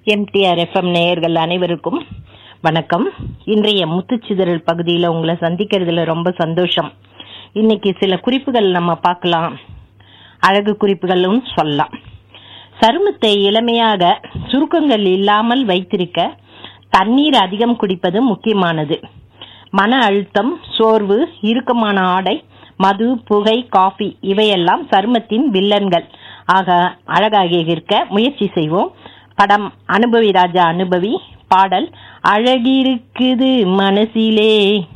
MTR FM நேயர்கள் அனைவருக்கும் வணக்கம் இன்றைய முத்துச்சிதறல் பகுதியில் உங்களை சந்திக்கிறதுல ரொம்ப சந்தோஷம் இன்னைக்கு சில குறிப்புகள் நம்ம பார்க்கலாம் அழகு குறிப்புகளும் சொல்லலாம் சருமத்தை இளமையாக சுருக்கங்கள் இல்லாமல் வைத்திருக்க தண்ணீர் அதிகம் குடிப்பது முக்கியமானது மன அழுத்தம் சோர்வு இறுக்கமான ஆடை மது புகை காஃபி இவையெல்லாம் சருமத்தின் வில்லன்கள் ஆக அழகாக இருக்க முயற்சி செய்வோம் படம் அனுபவி ராஜா அனுபவி பாடல் அழகிருக்குது மனசிலே